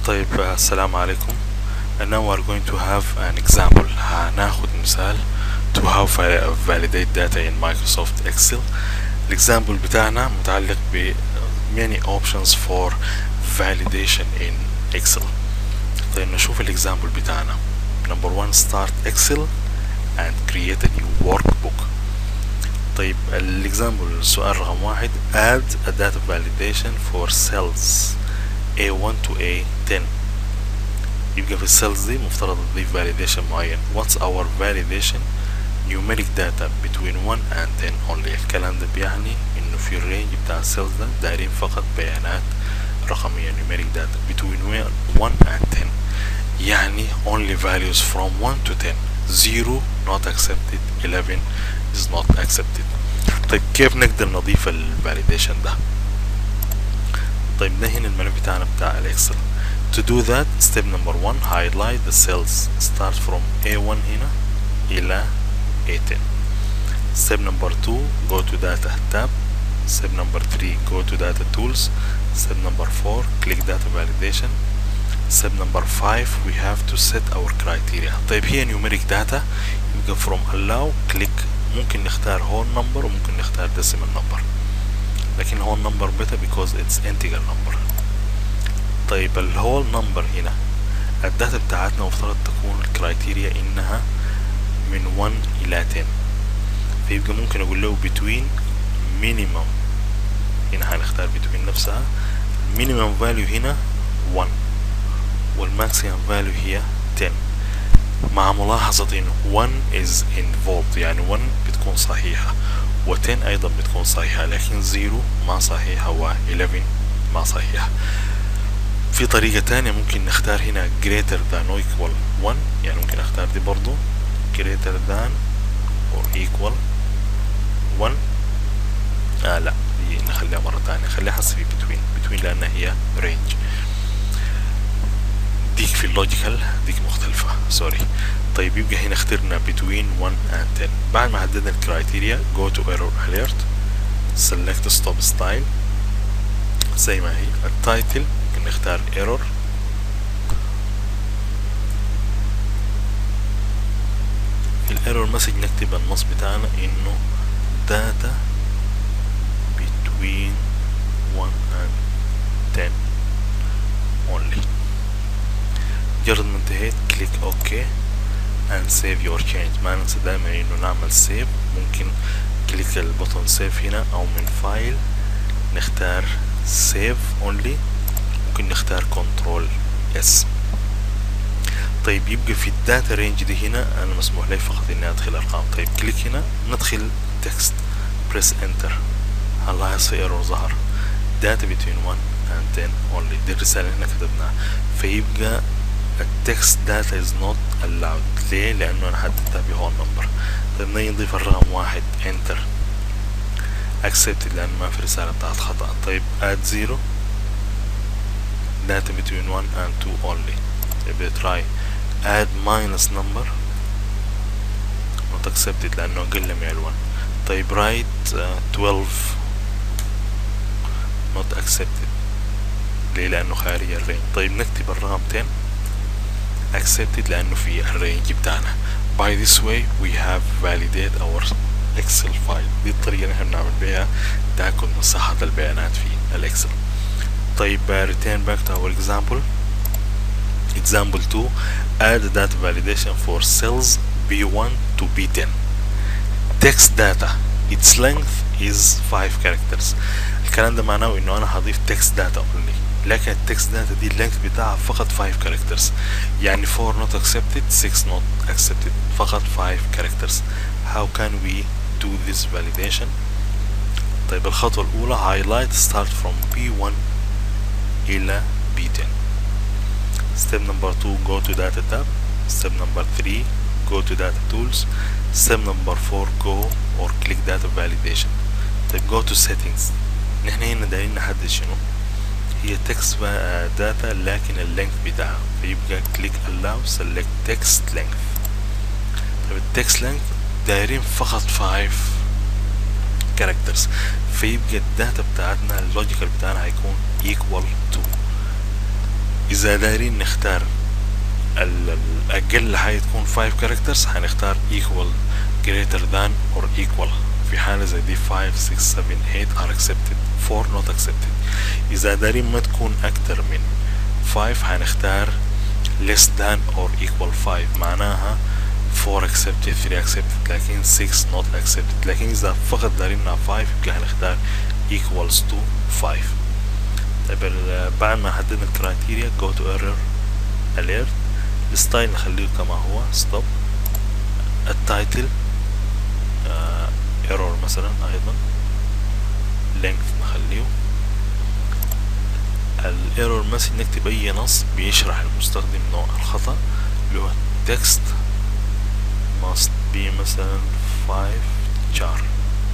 طيب uh, السلام عليكم and now we are going to have an example هناخد مثال to how to validate data in Microsoft Excel الإكزامبل بتاعنا متعلق ب many options for validation in Excel طيب نشوف الإكزامبل بتاعنا number one start Excel and create a new workbook طيب الإكزامبل السؤال رقم واحد add a data validation for cells A1 to A10 يبقى في السيلز دي مفترض تضيف validation معين what's our validation numeric data between 1 and 10 only الكلام ده بيعني انه في الرينج بتاع السيلز ده دايرين فقط بيانات رقمية numeric data between 1 and 10 يعني only values from 1 to 10 0 not accepted 11 is not accepted طيب كيف نقدر نضيف الفاليديشن ده طيب ده هنا الملف بتاعنا بتاع الاكسل to do that step number 1 highlight the cells start from A1 هنا إلى A10 step number 2 go to data tab step number 3 go to data tools step number 4 click data validation step number 5 we have to set our criteria طيب هي numeric data يبقى from allow click ممكن نختار whole number وممكن نختار decimal number لكن whole number better because it's integer number طيب الهول نمبر هنا الداتا بتاعتنا مفترض تكون الكرايتيريا انها من 1 الى 10 فيبقى ممكن اقول له between minimum هنا هنختار between نفسها minimum value هنا 1 والماكسيمم value هي 10 مع ملاحظة انه 1 is involved يعني 1 بتكون صحيحة و 10 ايضا بتكون صحيحة لكن 0 ما صحيحة و 11 ما صحيحة في طريقة تانية ممكن نختار هنا greater than or equal 1 يعني ممكن اختار دي برضو greater than or equal 1 آه لا دي نخليها مرة تانية خليها حسب في between between لأنها هي range ديك في اللوجيكال ديك مختلفة سوري طيب يبقى هنا اخترنا between 1 and 10 بعد ما حددنا الكرايتيريا go to error alert select stop style زي ما هي التايتل ممكن نختار ايرور في الايرور مسج نكتب النص بتاعنا انه data between 1 and 10 only مجرد ما انتهيت كليك اوكي and save your change ما ننسى دايما انه نعمل سيف ممكن كليك البطن سيف هنا او من فايل نختار سيف اونلي ممكن نختار كنترول اس طيب يبقى في الداتا رينج دي هنا انا مسموح لي فقط اني ادخل ارقام طيب كليك هنا ندخل تكست بريس انتر هنلاحظ ايرور ظهر داتا بتوين 1 and 10 only دي الرسالة اللي احنا كتبناها فيبقى التكست داتا از نوت allowed ليه؟ لانه انا حددتها بهول نمبر طيب نيجي نضيف الرقم واحد انتر accepted لان ما في رسالة بتاعت خطأ طيب add zero data between 1 and 2 only يبقى try add minus number not accepted لأنه أقل من ال 1 طيب write uh, 12 not accepted ليه لأنه خارج الرينج طيب نكتب الرقم 10 accepted لأنه في الرينج بتاعنا by this way we have validate our excel file دي الطريقة اللي احنا بنعمل بيها تأكد من صحة البيانات في الاكسل طيب uh, return back to our example example 2 add data validation for cells B1 to B10 text data its length is 5 characters الكلام ده معناه انه انا هضيف text data only لكن التكست داتا دي اللينث بتاعها فقط 5 characters يعني 4 not accepted 6 not accepted فقط 5 characters how can we do this validation طيب الخطوة الأولى highlight start from B1 إلى B10 step number 2 go to data tab step number 3 go to data tools step number 4 go or click data validation طيب go to settings نحن هنا دايرين نحدد شنو هي text data لكن اللينث بتاعها فيبقى click allow select text length طيب التكست length دايرين فقط 5 characters فيبقى الداتا بتاعتنا اللوجيكال بتاعنا هيكون equal to اذا دايرين نختار الاقل حاجه تكون 5 كاركترز هنختار equal greater than or equal في حالة زي دي 5 6 7 8 are accepted 4 not accepted إذا دارين ما تكون أكتر من 5 هنختار less than or equal 5 معناها 4 accepted 3 accepted لكن 6 not accepted لكن إذا فقط دارينها 5 يبقى هنختار equals to 5 طيب بعد ما حددنا الكرايتيريا go to error alert الستايل نخليه كما هو stop التايتل ايرور مثلا ايضا length نخليه الايرور مسج نكتب اي نص بيشرح المستخدم نوع الخطأ اللي هو text must be مثلا 5 char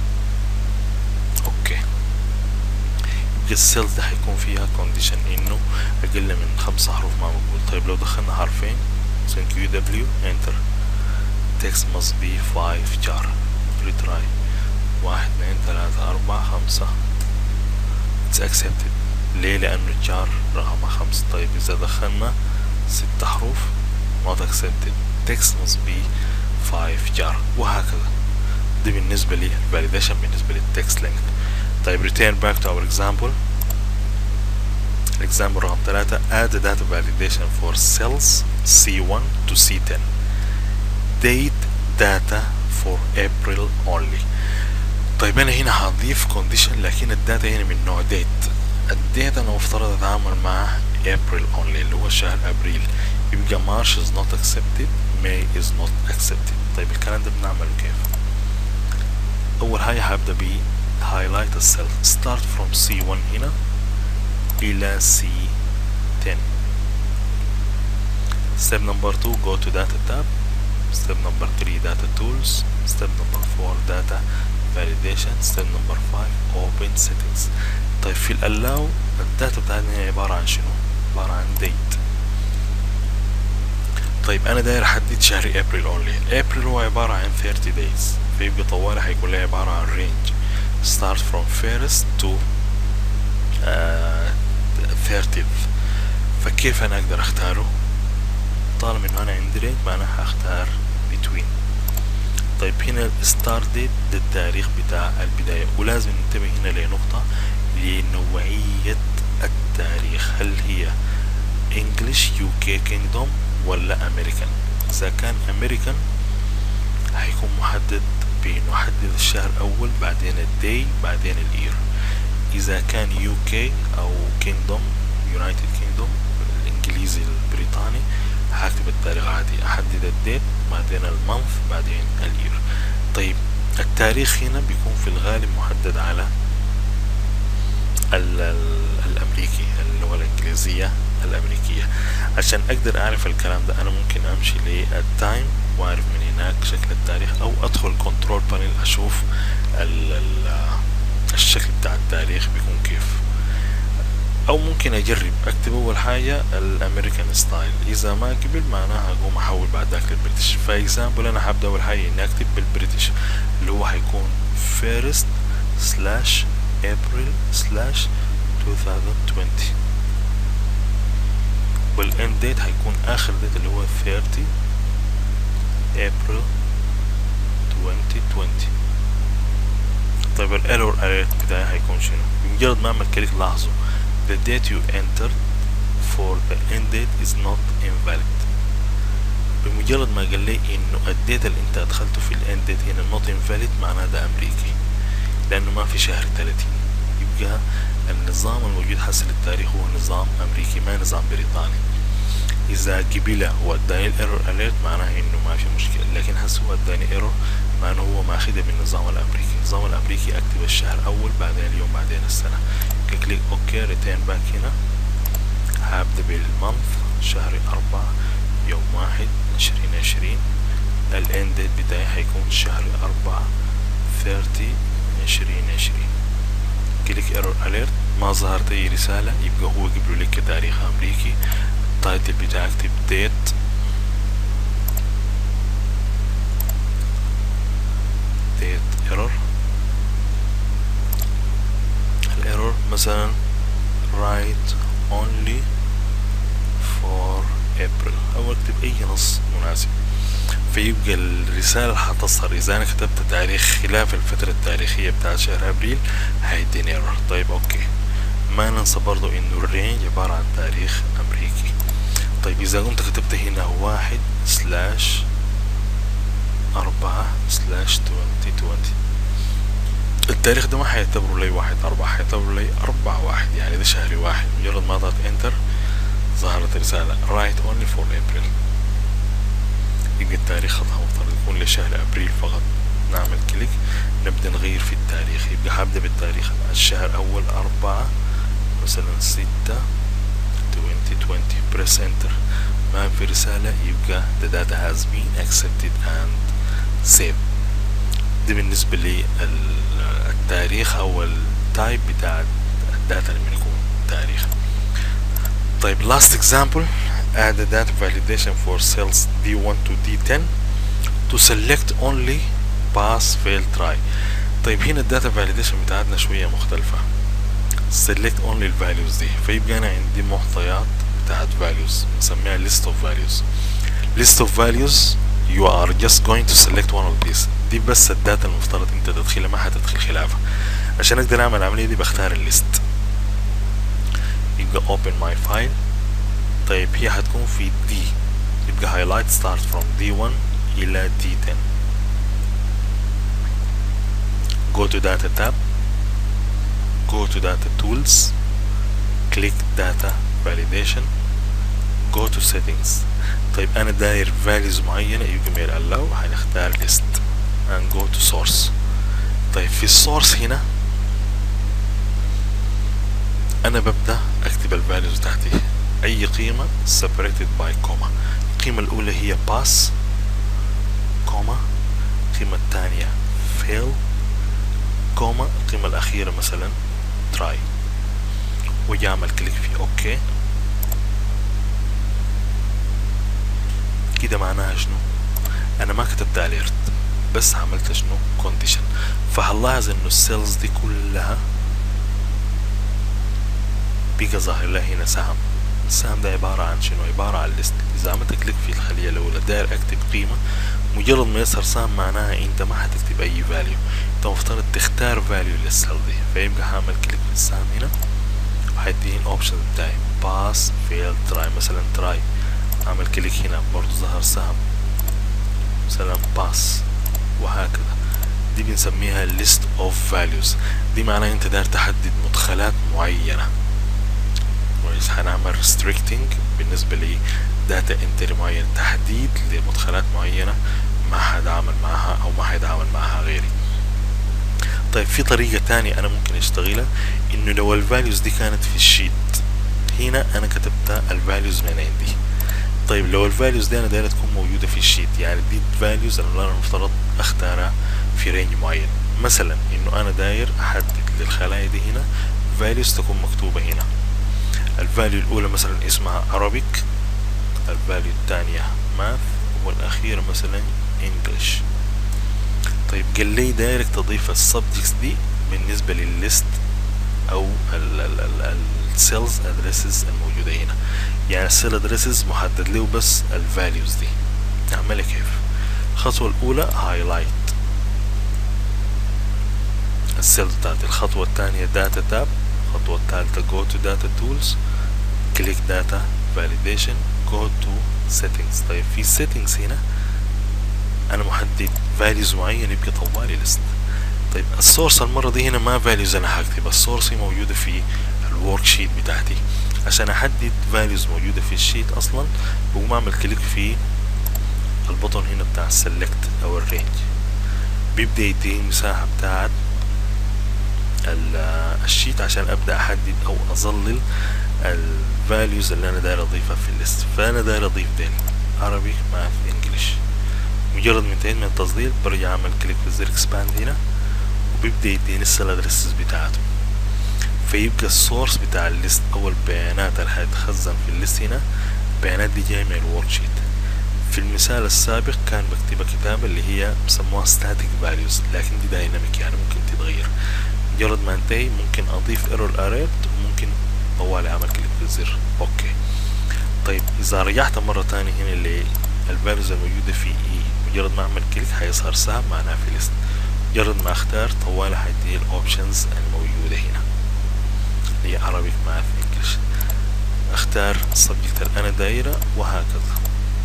اوكي يبقى السيل ده هيكون فيها كونديشن انه اقل من خمسة حروف ما مقبول طيب لو دخلنا حرفين مثلا كيو دبليو انتر text must be 5 char retry واحد اثنين ثلاثة أربعة خمسة it's accepted ليه لأنه الجار رقم خمسة طيب إذا دخلنا ست حروف not accepted text must be five جار وهكذا دي بالنسبة لي validation بالنسبة للتكست length طيب return back to our example example رقم ثلاثة add the data validation for cells C1 to C10 date data for April only طيب انا هنا هضيف كونديشن لكن الداتا هنا من نوع ديت الديت انا مفترض اتعامل مع ابريل اونلي اللي هو شهر ابريل يبقى مارش is not accepted May is not accepted طيب الكلام ده بنعمله كيف اول حاجة هبدأ ب highlight السيل start from C1 هنا الى C10 step number 2 go to data tab step number 3 data tools step number 4 data validation step number 5 open settings طيب في الالاو الداتا بتاعتنا هي عبارة عن شنو عبارة عن date طيب انا داير احدد شهر ابريل اونلي ابريل هو عبارة عن 30 days فيبقى طوالي هيكون لي عبارة عن range start from first to uh, 30th فكيف انا اقدر اختاره طالما انه انا عندي رينج معناها هختار between طيب هنا الستار ديت ده التاريخ بتاع البداية ولازم ننتبه هنا لنقطة لنوعية التاريخ هل هي انجلش يو كي كينجدوم ولا امريكان اذا كان امريكان هيكون محدد بنحدد الشهر اول بعدين الدي بعدين الاير اذا كان يو كي او كينجدوم يونايتد كينجدوم الانجليزي البريطاني هكتب التاريخ عادي احدد الديت بعدين المنث بعدين الاير طيب التاريخ هنا بيكون في الغالب محدد على ال ال الامريكي اللغة الانجليزية الامريكية عشان اقدر اعرف الكلام ده انا ممكن امشي للتايم واعرف من هناك شكل التاريخ او ادخل كنترول بانل اشوف ال ال الشكل بتاع التاريخ بيكون كيف او ممكن اجرب اكتب اول حاجة الامريكان ستايل اذا ما قبل معناها اقوم احول بعد ذاك للبريتش فاكزامبل انا هبدا اول حاجة اني اكتب بالبريتش اللي هو هيكون فيرست سلاش ابريل سلاش 2020 والاند ديت هيكون اخر ديت اللي هو 30 ابريل 2020 طيب الايرور اليرت بتاعي هيكون شنو بمجرد ما اعمل كليك لاحظوا the date you entered for the end date is not invalid بمجرد ما قال لي انه الديت اللي انت ادخلته في الاند ديت هنا not invalid معناه ده امريكي لانه ما في شهر 30 يبقى النظام الموجود حسب التاريخ هو نظام امريكي ما نظام بريطاني اذا قبله واداني الايرور اليرت معناه انه ما في مشكله لكن هسه هو اداني ايرور معناه هو ماخذها من النظام الامريكي النظام الامريكي اكتب الشهر اول بعدين اليوم بعدين السنه كليك اوكي ريتين باك هنا هبدا بالمنث شهر أربعة يوم واحد عشرين عشرين الاند ديت بتاعي هيكون شهر أربعة ثيرتي عشرين عشرين كليك ايرور اليرت ما ظهرت اي رسالة يبقى هو قبله لك تاريخ امريكي التايتل بتاعك اكتب ديت ديت ايرور الايرور مثلا write only اي نص مناسب فيبقى الرسالة اللي حتصل إذا أنا كتبت تاريخ خلاف الفترة التاريخية بتاعت شهر أبريل هيديني ايرور طيب أوكي ما ننسى برضو إنه الرينج عبارة عن تاريخ أمريكي طيب إذا قمت كتبت هنا واحد سلاش أربعة سلاش توينتي توينتي التاريخ ده ما حيعتبره لي واحد أربعة حيعتبره لي أربعة واحد يعني ده شهر واحد مجرد ما ضغط انتر ظهرت رسالة write only for April يبقى التاريخ خطأ مفترض يكون لشهر أبريل فقط نعمل كليك نبدأ نغير في التاريخ يبقى هبدأ بالتاريخ الشهر أول أربعة مثلا ستة 2020 press enter ما في رسالة يبقى the data has been accepted and saved دي بالنسبة للتاريخ أو التايب بتاع الداتا اللي بنكون تاريخ طيب last example add the data validation for cells D1 to D10 to select only pass fail try طيب هنا الداتا validation بتاعتنا شوية مختلفة select only الفاليوز دي فيبقى أنا عندي معطيات بتاعت values نسميها list of values list of values you are just going to select one of these دي بس الداتا المفترض انت تدخلها ما حتدخل خلافها عشان اقدر اعمل العملية دي بختار الليست يبقى open my file طيب هي حتكون في D يبقى highlight start from D1 إلى D10 go to data tab go to data tools click data validation go to settings طيب انا داير values معينة يبقى مير allow هنختار list and go to source طيب في السورس هنا انا ببدأ اكتب الفاليوز بتاعتي اي قيمة separated by comma القيمة الاولى هي pass comma القيمة الثانية fail comma القيمة الاخيرة مثلا try واجي اعمل كليك في اوكي كده معناها شنو انا ما كتبت alert بس عملت شنو كونديشن فهنلاحظ انه السيلز دي كلها بيجا ظاهر لها هنا سهم السهم ده عبارة عن شنو عبارة عن ليست إذا عملت كليك في الخلية الأولى داير أكتب قيمة مجرد ما يظهر سهم معناها أنت ما حتكتب أي فاليو أنت مفترض تختار فاليو للسيل دي فيبقى هعمل كليك في السهم هنا وهيديني الأوبشن بتاعي باس فيل تراي مثلا تراي أعمل كليك هنا برضو ظهر سهم مثلا باس وهكذا دي بنسميها list of values دي معناها انت داير تحدد مدخلات معينة كويس هنعمل restricting بالنسبة لي داتا انتري معين تحديد لمدخلات معينة ما حدعمل معها او ما حيتعامل معها غيري طيب في طريقة تانية انا ممكن اشتغلها انه لو الفاليوز دي كانت في الشيت هنا انا كتبت الفاليوز من عندي طيب لو الفاليوز دي انا دايرة تكون موجودة في الشيت يعني دي الفاليوز اللي انا المفترض اختارها في رينج معين مثلا انه انا داير احدد للخلايا دي هنا values تكون مكتوبة هنا الفاليو الاولى مثلا اسمها Arabic الفاليو الثانية math والاخيرة مثلا English طيب قال لي دايرك تضيف السبجكتس دي بالنسبة للليست او السيلز ادريسز الموجودة هنا يعني السيل ادريسز محدد له بس الفاليوز دي نعملها كيف الخطوة الأولى هايلايت السيل بتاعتي الخطوة الثانية داتا تاب الخطوة الثالثة جو تو داتا تولز كليك داتا فاليديشن جو تو سيتنجز طيب في سيتنجز هنا أنا محدد فاليوز معين يبقى طوالي ليست طيب السورس المرة دي هنا ما فاليوز أنا هكتب السورس هي موجودة في الورك شيت بتاعتي عشان أحدد فاليوز موجودة في الشيت أصلا بقوم أعمل كليك في البطن هنا بتاع السلكت أو الرينج بيبدأ يديني مساحة بتاعت الشيت عشان ابدا احدد او اظلل الفاليوز اللي انا داير اضيفها في الليست فانا داير اضيف ديل عربي ماث انجلش مجرد ما انتهيت من التظليل برجع اعمل كليك في الزر اكسباند هنا وبيبدا يديني السيل ادريسز بتاعته فيبقى السورس بتاع الليست او البيانات اللي هتخزن في الليست هنا البيانات دي جايه من الورك شيت في المثال السابق كان بكتبها كتابة اللي هي بسموها static values لكن دي دايناميك يعني ممكن تتغير مجرد ما انتهي ممكن اضيف ايرور اريت وممكن طوالي اعمل كليك في الزر اوكي طيب اذا رجعت مرة تانية هنا للفاليوز الموجودة في اي مجرد ما اعمل كليك هيظهر سهم معناها في ليست مجرد ما اختار طوال هيدي الاوبشنز الموجودة هنا هي عربي ماث انجلش اختار السبجكت اللي انا دايره وهكذا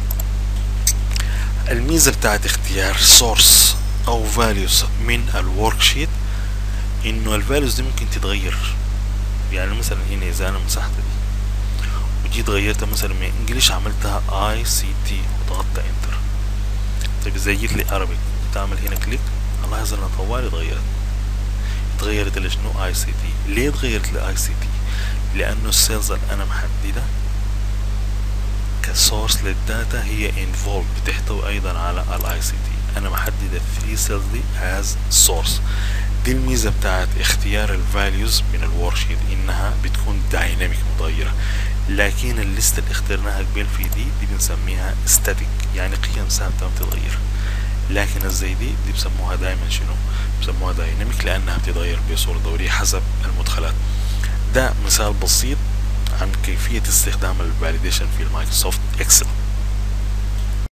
الميزة بتاعت اختيار سورس او فاليوز من الورك شيت انه الفاليوز دي ممكن تتغير يعني مثلا هنا اذا انا مسحت دي وجيت غيرتها مثلا من انجليش عملتها اي سي تي وضغطت انتر طيب اذا جيت لي عربي تعمل هنا كليك الاحظ انها طوال اتغيرت اتغيرت لشنو اي سي تي ليه اتغيرت لاي سي تي لانه السيلز اللي انا محددها كسورس للداتا هي انفولد بتحتوي ايضا على الاي سي تي انا محدد الثري سيلز دي از سورس دي الميزة بتاعت اختيار الفاليوز من الورشيت انها بتكون دايناميك متغيرة لكن الليست اللي اخترناها قبل في دي دي بنسميها ستاتيك يعني قيم ثابتة ما بتتغير لكن الزي دي دي بسموها دايما شنو بسموها دايناميك لانها بتتغير بصورة دورية حسب المدخلات ده مثال بسيط عن كيفية استخدام الفاليديشن في المايكروسوفت اكسل